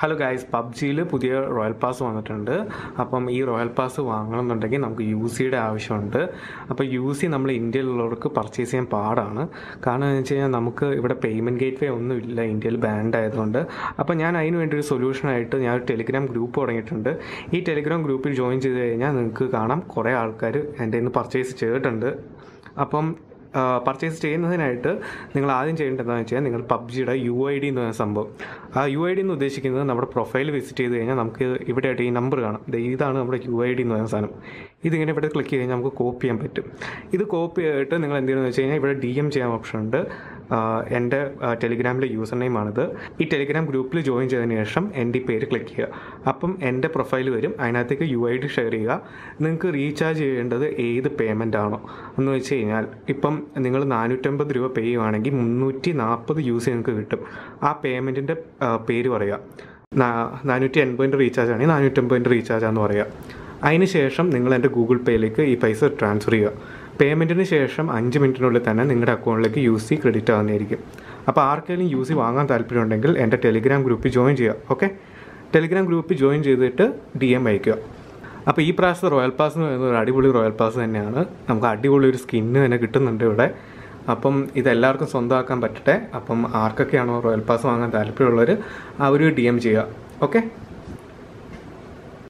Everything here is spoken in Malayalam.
ഹലോ ഗൈസ് പബ്ജിയിൽ പുതിയ റോയൽ പാസ് വന്നിട്ടുണ്ട് അപ്പം ഈ റോയൽ പാസ് വാങ്ങണമെന്നുണ്ടെങ്കിൽ നമുക്ക് യു സിയുടെ ആവശ്യമുണ്ട് അപ്പോൾ യു സി നമ്മൾ ഇന്ത്യയിലുള്ളവർക്ക് പർച്ചേസ് ചെയ്യാൻ പാടാണ് കാരണം എന്ന് വെച്ച് കഴിഞ്ഞാൽ നമുക്ക് ഇവിടെ പേയ്മെൻറ്റ് ഗേറ്റ് വേ ഒന്നും ഇല്ല ഇന്ത്യയിൽ ബാൻഡ് ആയതുകൊണ്ട് അപ്പോൾ ഞാൻ അതിന് വേണ്ടി ഒരു സൊല്യൂഷനായിട്ട് ഞാൻ ഒരു ടെലിഗ്രാം ഗ്രൂപ്പ് തുടങ്ങിയിട്ടുണ്ട് ഈ ടെലിഗ്രാം ഗ്രൂപ്പിൽ ജോയിൻ ചെയ്ത് കഴിഞ്ഞാൽ നിങ്ങൾക്ക് കാണാം കുറേ ആൾക്കാർ എൻ്റെ ഇന്ന് പർച്ചേസ് ചെയ്തിട്ടുണ്ട് അപ്പം പർച്ചേസ് ചെയ്യുന്നതിനായിട്ട് നിങ്ങൾ ആദ്യം ചെയ്യേണ്ടത് എന്താണെന്ന് വെച്ചാൽ നിങ്ങൾ പബ്ജിയുടെ യു ഐ ഡി എന്ന് പറയുന്ന സംഭവം ആ യു ഐ ഡി എന്ന് ഉദ്ദേശിക്കുന്നത് നമ്മുടെ പ്രൊഫൈൽ വിസിറ്റ് ചെയ്ത് കഴിഞ്ഞാൽ നമുക്ക് ഇവിടെ ആയിട്ട് ഈ നമ്പർ കാണാം ദേ ഇതാണ് നമ്മുടെ യു ഐ ഡി എന്ന് പറയുന്ന സാധനം ഇതിങ്ങനെ ഇവിടെ ക്ലിക്ക് ചെയ്ത് കഴിഞ്ഞാൽ നമുക്ക് കോപ്പി ചെയ്യാൻ പറ്റും ഇത് കോപ്പി ആയിട്ട് നിങ്ങൾ എന്ത് ചെയ്യണമെന്ന് വെച്ച് കഴിഞ്ഞാൽ ഇവിടെ ഡി എം ചെയ്യാൻ ഓപ്ഷൻ ഉണ്ട് എൻ്റെ ടെലിഗ്രാമിലെ യൂസർ നെയിമാണിത് ഈ ടെലിഗ്രാം ഗ്രൂപ്പിൽ ജോയിൻ ചെയ്തതിന് ശേഷം എൻ്റെ ഈ പേര് ക്ലിക്ക് ചെയ്യുക അപ്പം എൻ്റെ പ്രൊഫൈൽ വരും അതിനകത്തേക്ക് യു ഐ ഡി ഷെയർ ചെയ്യുക നിങ്ങൾക്ക് റീചാർജ് ചെയ്യേണ്ടത് ഏത് പേയ്മെൻ്റ് ആണോ എന്ന് വെച്ച് കഴിഞ്ഞാൽ ഇപ്പം നിങ്ങൾ നാനൂറ്റമ്പത് രൂപ പേ ചെയ്യുവാണെങ്കിൽ മുന്നൂറ്റി നാൽപ്പത് യൂസ് നിങ്ങൾക്ക് കിട്ടും ആ പേയ്മെൻറ്റിൻ്റെ പേര് പറയുക നാനൂറ്റി എൺപതിൻ്റെ റീചാർജ് ആണെങ്കിൽ നാനൂറ്റമ്പതിൻ്റെ റീചാർജ് ആണെന്ന് പറയുക അതിന് ശേഷം നിങ്ങൾ എൻ്റെ ഗൂഗിൾ പേയിലേക്ക് ഈ പൈസ ട്രാൻസ്ഫർ ചെയ്യുക പേയ്മെൻറ്റിന് ശേഷം അഞ്ച് മിനിറ്റിനുള്ളിൽ തന്നെ നിങ്ങളുടെ അക്കൗണ്ടിലേക്ക് യു സി ക്രെഡിറ്റ് ആവുന്നതായിരിക്കും അപ്പോൾ ആർക്കെങ്കിലും യു സി വാങ്ങാൻ താല്പര്യമുണ്ടെങ്കിൽ എൻ്റെ ടെലിഗ്രാം ഗ്രൂപ്പിൽ ജോയിൻ ചെയ്യുക ഓക്കെ ടെലിഗ്രാം ഗ്രൂപ്പിൽ ജോയിൻ ചെയ്തിട്ട് ഡി എം അയക്കുക അപ്പോൾ ഈ പ്രാവശ്യത്തെ റോയൽ പാസ് എന്ന് പറയുന്നത് ഒരു അടിപൊളി റോയൽ പാസ് തന്നെയാണ് നമുക്ക് അടിപൊളി ഒരു സ്കിന്ന് തന്നെ കിട്ടുന്നുണ്ട് ഇവിടെ അപ്പം ഇതെല്ലാവർക്കും സ്വന്തമാക്കാൻ പറ്റട്ടെ അപ്പം ആർക്കൊക്കെയാണോ റോയൽ പാസ് വാങ്ങാൻ താല്പര്യമുള്ളവർ അവർ ഡി എം ചെയ്യുക ഓക്കെ